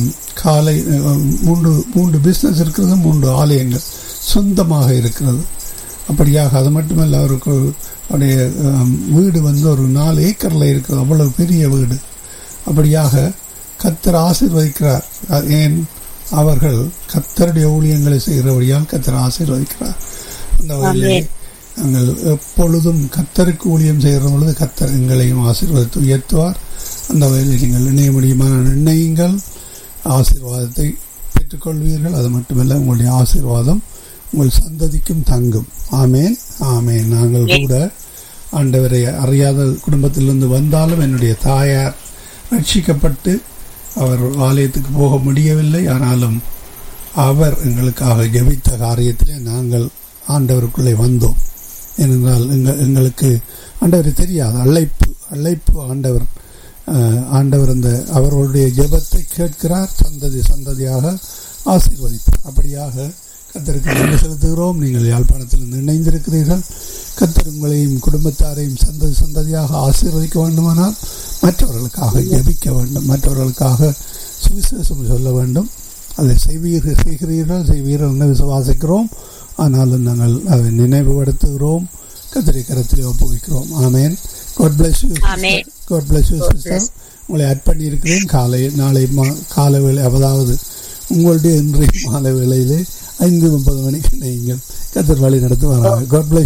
காலை அஹ், மூன்று மூன்று பிஸ்னஸ் இருக்கிறது மூன்று ஆலயங்கள் சொந்தமாக இருக்கிறது அப்படியாக அது மட்டுமல்ல அவருக்கு அவருடைய அஹ், வீடு வந்து ஒரு நாலு ஏக்கரில் இருக்கிறது அவ்வளவு பெரிய வீடு அப்படியாக கத்தர் ஆசீர்வதிக்கிறார் அஹ், ஏன் அவர்கள் கத்தருடைய ஊழியங்களை செய்கிறபடியால் கத்தர் ஆசீர்வதிக்கிறார் அந்த வகையிலே நாங்கள் எப்பொழுதும் கத்தருக்கு ஊழியம் செய்கிற பொழுது கத்தர் எங்களையும் ஆசீர்வதித்து உயர்த்துவார் அந்த வகையில் நீங்கள் இணைய முடியுமான நிர்ணயங்கள் ஆசீர்வாதத்தை பெற்றுக்கொள்வீர்கள் அது மட்டுமல்ல உங்களுடைய ஆசீர்வாதம் உங்கள் சந்ததிக்கும் தங்கும் ஆமேன் ஆமேன் நாங்கள் கூட ஆண்டவரை அறியாத குடும்பத்திலிருந்து வந்தாலும் என்னுடைய தாயார் ரட்சிக்கப்பட்டு அவர் ஆலயத்துக்கு போக முடியவில்லை ஆனாலும் அவர் எங்களுக்காக ஜெபித்த காரியத்திலே நாங்கள் ஆண்டவருக்குள்ளே வந்தோம் ஏனென்றால் எங்க எங்களுக்கு ஆண்டவரை தெரியாது அழைப்பு அழைப்பு ஆண்டவர் அஹ், ஆண்டவர் அந்த அவர்களுடைய ஜெபத்தை கேட்கிறார் சந்ததி சந்ததியாக ஆசீர்வதிப்பார் அப்படியாக கத்தருக்கு நன்றி செலுத்துகிறோம் நீங்கள் யாழ்ப்பாணத்தில் இணைந்திருக்கிறீர்கள் கத்தர் உங்களையும் குடும்பத்தாரையும் சந்ததி சந்ததியாக ஆசீர்வதிக்க வேண்டுமானால் மற்றவர்களுக்காக ஜெபிக்க வேண்டும் மற்றவர்களுக்காக சுவிசேஷம் சொல்ல வேண்டும் அதை செய்வீர்கள் செய்கிறீர்கள் செய்வீர்கள் என்று விசுவாசிக்கிறோம் ஆனாலும் நாங்கள் அதை நினைவுபடுத்துகிறோம் கத்திரை கரத்தில் ஒப்புவிக்கிறோம் amen God bless you Amen. God bless you sister உங்களை அட் பண்ணியிருக்கிறேன் காலை நாளை மா காலை வேளை அதாவது உங்களுடைய இன்றைய மாலை வேளையிலே ஐந்து முப்பது மணிக்கு நீங்கள் கத்தர் வழி நடத்துவாராங்க காட் பிளஸ்